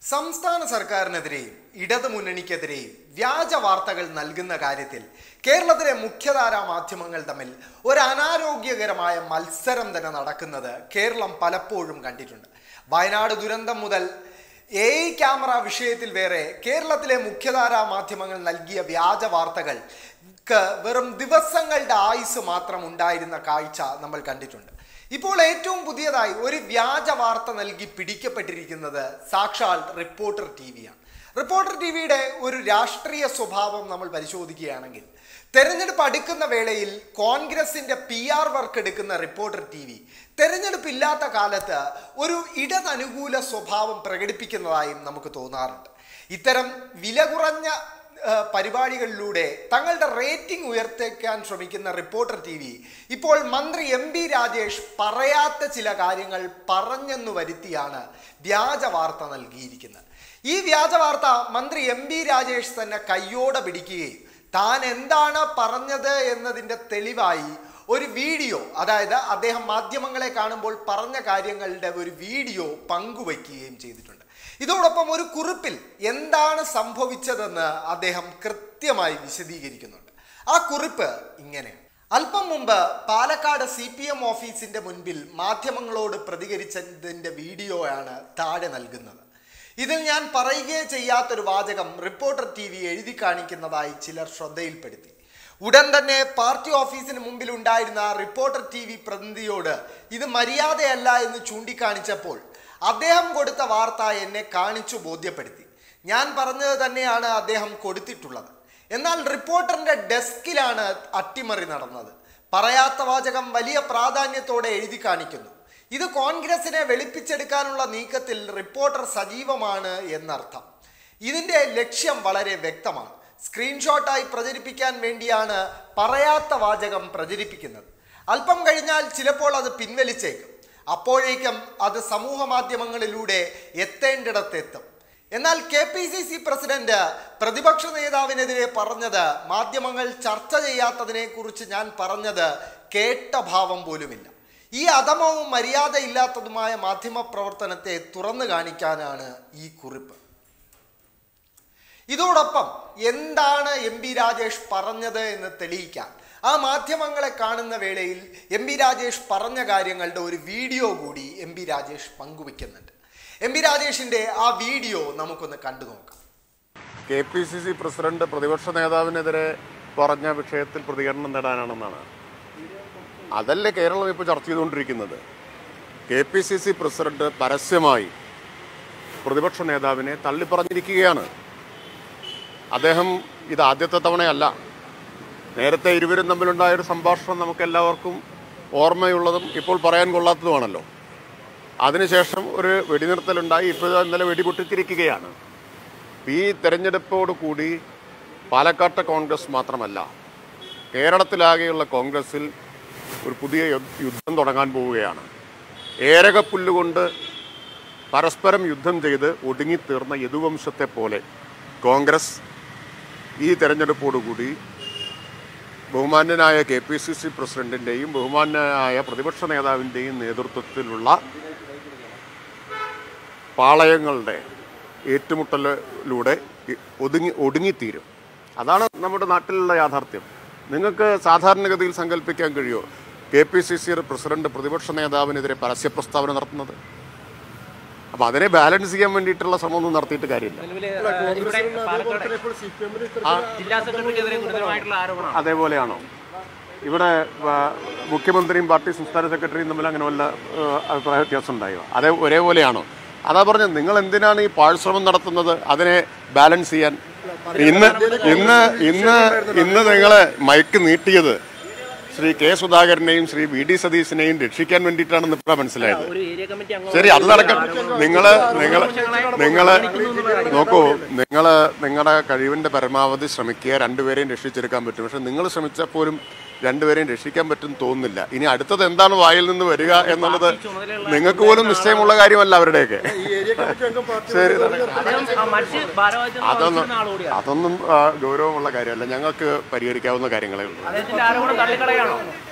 സംസ്ഥാന സർക്കാരിനെതിരെയും ഇടതു മുന്നണിക്കെതിരെയും വ്യാജ വാർത്തകൾ നൽകുന്ന കാര്യത്തിൽ കേരളത്തിലെ മുഖ്യധാരാ മാധ്യമങ്ങൾ തമ്മിൽ ഒരു അനാരോഗ്യകരമായ മത്സരം തന്നെ നടക്കുന്നത് കേരളം പലപ്പോഴും കണ്ടിട്ടുണ്ട് വയനാട് ദുരന്തം മുതൽ എ ഐ ക്യാമറ വിഷയത്തിൽ വേറെ കേരളത്തിലെ മുഖ്യധാരാ മാധ്യമങ്ങൾ നൽകിയ വ്യാജ വാർത്തകൾ ക്ക് വെറും ദിവസങ്ങളുടെ ആയുസ് മാത്രം ഉണ്ടായിരുന്ന കാഴ്ച നമ്മൾ കണ്ടിട്ടുണ്ട് ഇപ്പോൾ ഏറ്റവും പുതിയതായി ഒരു വ്യാജ വാർത്ത നൽകി പിടിക്കപ്പെട്ടിരിക്കുന്നത് സാക്ഷാൽ റിപ്പോർട്ടർ ടി വിയാണ് റിപ്പോർട്ടർ ടി വിയുടെ ഒരു രാഷ്ട്രീയ സ്വഭാവം നമ്മൾ പരിശോധിക്കുകയാണെങ്കിൽ തെരഞ്ഞെടുപ്പ് അടുക്കുന്ന വേളയിൽ കോൺഗ്രസിന്റെ പി ആർ വർക്ക് എടുക്കുന്ന റിപ്പോർട്ടർ ടി വി തെരഞ്ഞെടുപ്പ് ഇല്ലാത്ത കാലത്ത് ഒരു ഇടതനുകൂല സ്വഭാവം പ്രകടിപ്പിക്കുന്നതായും നമുക്ക് തോന്നാറുണ്ട് ഇത്തരം വില കുറഞ്ഞ ഏഹ് പരിപാടികളിലൂടെ തങ്ങളുടെ റേറ്റിംഗ് ഉയർത്തിക്കാൻ ശ്രമിക്കുന്ന റിപ്പോർട്ടർ ടി വി ഇപ്പോൾ മന്ത്രി എം ബി രാജേഷ് പറയാത്ത ചില കാര്യങ്ങൾ പറഞ്ഞെന്ന് വരുത്തിയാണ് വ്യാജ വാർത്ത നൽകിയിരിക്കുന്നത് ഈ വ്യാജ വാർത്ത മന്ത്രി എം ബി രാജേഷ് തന്നെ കയ്യോടെ പിടിക്കുകയും താൻ എന്താണ് പറഞ്ഞത് എന്നതിൻ്റെ തെളിവായി ഒരു വീഡിയോ അതായത് അദ്ദേഹം മാധ്യമങ്ങളെ കാണുമ്പോൾ പറഞ്ഞ കാര്യങ്ങളുടെ ഒരു വീഡിയോ പങ്കുവയ്ക്കുകയും ചെയ്തിട്ടുണ്ട് ഇതോടൊപ്പം ഒരു കുറിപ്പിൽ എന്താണ് സംഭവിച്ചതെന്ന് അദ്ദേഹം കൃത്യമായി വിശദീകരിക്കുന്നുണ്ട് ആ കുറിപ്പ് ഇങ്ങനെയാണ് അല്പം മുമ്പ് പാലക്കാട് സി പി എം ഓഫീസിന്റെ മുൻപിൽ മാധ്യമങ്ങളോട് പ്രതികരിച്ചതിന്റെ വീഡിയോയാണ് താഴെ നൽകുന്നത് ഇതിൽ ഞാൻ പറയുകയേ ചെയ്യാത്തൊരു വാചകം റിപ്പോർട്ടർ ടി വി എഴുതി കാണിക്കുന്നതായി ചിലർ ശ്രദ്ധയിൽപ്പെടുത്തി ഉടൻ തന്നെ പാർട്ടി ഓഫീസിന് മുമ്പിൽ ഉണ്ടായിരുന്ന റിപ്പോർട്ടർ ടി വി പ്രതിനിധിയോട് ഇത് മര്യാദയല്ല എന്ന് ചൂണ്ടിക്കാണിച്ചപ്പോൾ അദ്ദേഹം കൊടുത്ത വാർത്ത എന്നെ കാണിച്ചു ബോധ്യപ്പെടുത്തി ഞാൻ പറഞ്ഞത് തന്നെയാണ് അദ്ദേഹം കൊടുത്തിട്ടുള്ളത് എന്നാൽ റിപ്പോർട്ടറിന്റെ ഡെസ്കിലാണ് അട്ടിമറി നടന്നത് പറയാത്ത വാചകം വലിയ പ്രാധാന്യത്തോടെ എഴുതി കാണിക്കുന്നു ഇത് കോൺഗ്രസിനെ വെളുപ്പിച്ചെടുക്കാനുള്ള നീക്കത്തിൽ റിപ്പോർട്ടർ സജീവമാണ് എന്നർത്ഥം ഇതിന്റെ ലക്ഷ്യം വളരെ വ്യക്തമാണ് സ്ക്രീൻഷോട്ടായി പ്രചരിപ്പിക്കാൻ വേണ്ടിയാണ് പറയാത്ത വാചകം പ്രചരിപ്പിക്കുന്നത് അല്പം കഴിഞ്ഞാൽ ചിലപ്പോൾ അത് പിൻവലിച്ചേക്കും അപ്പോഴേക്കും അത് സമൂഹ മാധ്യമങ്ങളിലൂടെ എത്തേണ്ടിടത്തെത്തും എന്നാൽ K P C C president പ്രതിപക്ഷ നേതാവിനെതിരെ പറഞ്ഞത് മാധ്യമങ്ങൾ ചർച്ച ചെയ്യാത്തതിനെ കുറിച്ച് ഞാൻ പറഞ്ഞത് കേട്ട ഭാവം പോലുമില്ല ഈ അധമവും മര്യാദയില്ലാത്തതുമായ മാധ്യമ പ്രവർത്തനത്തെ തുറന്നു കാണിക്കാനാണ് ഈ കുറിപ്പ് ഇതോടൊപ്പം എന്താണ് എം പി രാജേഷ് പറഞ്ഞത് എന്ന് തെളിയിക്കാൻ ആ മാധ്യമങ്ങളെ കാണുന്ന വേളയിൽ എം പി രാജേഷ് പറഞ്ഞ കാര്യങ്ങളുടെ ഒരു വീഡിയോ കൂടി എം പി രാജേഷ് പങ്കുവെക്കുന്നുണ്ട് എം പി രാജേഷിന്റെ ആ വീഡിയോ നമുക്കൊന്ന് കണ്ടു നോക്കാം K P C C president പ്രതിപക്ഷ നേതാവിനെതിരെ പറഞ്ഞ വിഷയത്തിൽ പ്രതികരണം നേടാനാണെന്നാണ് അതല്ലേ കേരളം ഇപ്പോൾ ചർച്ച ചെയ്തുകൊണ്ടിരിക്കുന്നത് K P C C president പരസ്യമായി പ്രതിപക്ഷ നേതാവിനെ തള്ളിപ്പറഞ്ഞിരിക്കുകയാണ് അദ്ദേഹം ഇത് ആദ്യത്തെ തവണയല്ല നേരത്തെ ഇരുവരും തമ്മിലുണ്ടായ ഒരു സംഭാഷണം നമുക്ക് എല്ലാവർക്കും ഓർമ്മയുള്ളതും ഇപ്പോൾ പറയാൻ കൊള്ളാത്തതുമാണല്ലോ അതിനുശേഷം ഒരു വെടിനിർത്തലുണ്ടായി ഇപ്പോൾ ഇന്നലെ വെടിപൊട്ടിച്ചിരിക്കുകയാണ് ഈ തെരഞ്ഞെടുപ്പോട് കൂടി പാലക്കാട്ടെ കോൺഗ്രസ് മാത്രമല്ല കേരളത്തിലാകെയുള്ള കോൺഗ്രസിൽ ഒരു പുതിയ യു- യുദ്ധം തുടങ്ങാൻ പോവുകയാണ് ഏരകപ്പുല്ലുകൊണ്ട് പരസ്പരം യുദ്ധം ചെയ്ത് ഒടുങ്ങിത്തീർന്ന യദുവംശത്തെ പോലെ കോൺഗ്രസ് ഈ തെരഞ്ഞെടുപ്പോടുകൂടി ബഹുമാന്യനായ കെ പി സി സി പ്രസിഡന്റിൻ്റെയും ബഹുമാന്യനായ പ്രതിപക്ഷ നേതാവിൻ്റെയും നേതൃത്വത്തിലുള്ള പാളയങ്ങളുടെ ഏറ്റുമുട്ടലിലൂടെ ഇ- ഒതുങ്ങി ഒടുങ്ങിത്തീരും അതാണ് നമ്മുടെ നാട്ടിലുള്ള യാഥാർത്ഥ്യം നിങ്ങൾക്ക് സാധാരണഗതിയിൽ സങ്കല്പിക്കാൻ കഴിയുമോ K P C C president പ്രതിപക്ഷ നേതാവിനെതിരെ പരസ്യ പ്രസ്താവന നടത്തുന്നത് അപ്പം അതിനെ ബാലൻസ് ചെയ്യാൻ വേണ്ടിയിട്ടുള്ള ശ്രമമൊന്നും നടത്തിയിട്ട് കാര്യമില്ല നിലവില് ഏഹ്, ഇവിടെ പാലക്കാട് ജില്ലാ സെക്രട്ടറിക്കെതിരെ ഗുരുതരമായിട്ടുള്ള ആരോപണമാണ് അതേപോലെയാണോ ഇവിടെ ആ, മുഖ്യമന്ത്രിയും പാർട്ടി സംസ്ഥാന സെക്രട്ടറിയും തമ്മിൽ അങ്ങനെ വല്ല ആ, അഭിപ്രായ വ്യത്യാസം ഉണ്ടായോ അതേ ഒരേപോലെയാണോ അതാ പറഞ്ഞത് നിങ്ങൾ എന്തിനാണ് ഈ പാഴ്ശ്രമം നടത്തുന്നത് അതിനെ ബാലൻസ് ചെയ്യാൻ ഇന്ന് ഇന്ന് ഇന്ന് ഇന്ന് നിങ്ങൾ മൈക്ക് നീട്ടിയത് ശ്രീ കെ സുധാകരനെയും ശ്രീ വി ഡി സതീശനെയും രക്ഷിക്കാൻ വേണ്ടിയിട്ടാണെന്ന് ഇപ്പോഴാണ് മനസ്സിലായത് ഒരു ഏരിയ കമ്മിറ്റി അംഗം ശരി അത് നടക്കട്ടെ നിങ്ങള് നിങ്ങള് നിങ്ങള് നോക്കൂ നിങ്ങള് നിങ്ങളുടെ കഴിവിന്റെ പരമാവധി ശ്രമിക്കുക രണ്ടുപേരെയും രക്ഷിച്ചെടുക്കാൻ പറ്റും പക്ഷെ നിങ്ങൾ ശ്രമിച്ചാൽ പോലും രണ്ടുപേരെയും രക്ഷിക്കാൻ പറ്റും തോന്നുന്നില്ല ഇനി അടുത്തത് എന്താണ് വായിൽ നിന്ന് വരിക എന്നുള്ളത് നിങ്ങൾക്ക് പോലും നിശ്ചയമുള്ള കാര്യമല്ല അവരുടെയൊക്കെ ശരി അദ്ദേഹം ആ മറ്റ് ഭാരവാഹിത്വം അതൊന്നും വഹിച്ചിരുന്ന ആളുകൂടിയാണ് അതൊന്നും ആ, ഗൗരവമുള്ള കാര്യമല്ല ഞങ്ങൾക്ക് പരിഹരിക്കാവുന്ന കാര്യങ്ങളേ ഉള്ളൂ അദ്ദേഹത്തിന്റെ ആരോപണം തള്ളിക്കളയാണോ